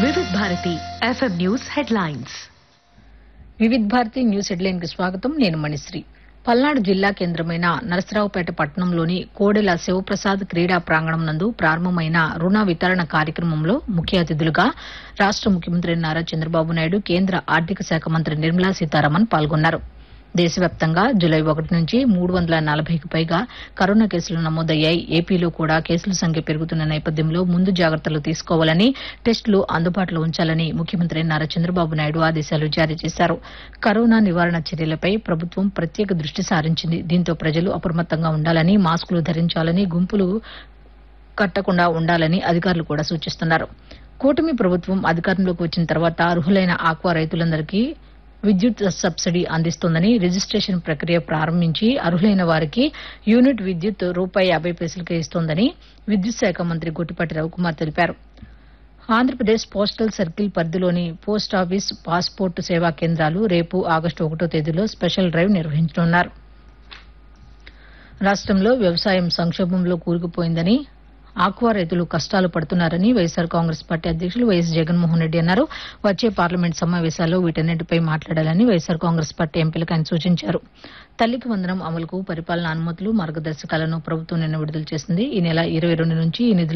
Vividh Bharati FM news headlines Vividh Bharati news headline కి స్వాగతం నేను మణిశ్రీ పల్నాడు జిల్లా కేంద్రమైన నరసరావుపేట పట్టణంలోని కోడెల శివప్రసాద్ క్రీడా ప్రాంగణం నందు ప్రారంభమైన రుణ వితరణ కార్యక్రమంలో ముఖ్య అతిథులుగా రాష్ట ముఖ్యమంత్రి నారా చంద్రబాబు నాయుడు కేంద్ర ఆర్థిక శాఖ మంత్రి నిర్మలా సీతారామన్ పాల్గొన్నారు దేశవ్యాప్తంగా జులై ఒకటి నుంచి మూడు వందల నలభైకి పైగా కరోనా కేసులు నమోదయ్యాయి ఏపీలో కూడా కేసుల సంఖ్య పెరుగుతున్న నేపథ్యంలో ముందు జాగ్రత్తలు తీసుకోవాలని టెస్టులు అందుబాటులో ఉంచాలని ముఖ్యమంత్రి నారా చంద్రబాబు నాయుడు ఆదేశాలు జారీ చేశారు కరోనా నివారణ చర్యలపై ప్రభుత్వం ప్రత్యేక దృష్టి సారించింది దీంతో ప్రజలు అప్రమత్తంగా ఉండాలని మాస్కులు ధరించాలని గుంపులు కట్టకుండా ఉండాలని అధికారులు కూడా సూచిస్తున్నారు కూటమి ప్రభుత్వం అధికారంలోకి వచ్చిన తర్వాత అర్హులైన ఆక్వా రైతులందరికీ విద్యుత్ సబ్సిడీ అందిస్తోందని రిజిస్ట్రేషన్ ప్రక్రియ ప్రారంభించి అర్హులైన వారికి యూనిట్ విద్యుత్ రూపాయి యాభై పైసలకే ఇస్తోందని విద్యుత్ శాఖ మంత్రి గొట్టిపాటి రవికుమార్ తెలిపారు ఆంధ్రప్రదేశ్ పోస్టల్ సర్కిల్ పరిధిలోని పోస్ట్ ఆఫీస్ పాస్పోర్టు సేవా కేంద్రాలు రేపు ఆగస్టు ఒకటో తేదీలో స్పెషల్ డ్రైవ్ నిర్వహించనున్నారు రాష్ట్రంలో వ్యవసాయం సంక్షోభంలో కూరుకుపోయిందని ఆక్వా రైతులు కష్టాలు పడుతున్నారని వైఎస్సార్ కాంగ్రెస్ పార్టీ అధ్యక్షులు వైఎస్ జగన్మోహన్ రెడ్డి అన్నారు వచ్చే పార్లమెంట్ సమావేశాల్లో వీటన్నిటిపై మాట్లాడాలని వైఎస్సార్ కాంగ్రెస్ పార్టీ ఎంపీలకు ఆయన సూచించారు తల్లికి వందనం అమలుకు పరిపాలన అనుమతులు మార్గదర్శకాలను ప్రభుత్వం నిన్న విడుదల చేసింది ఈ నెల ఇరవై రెండు నుంచి ఈ నిధులు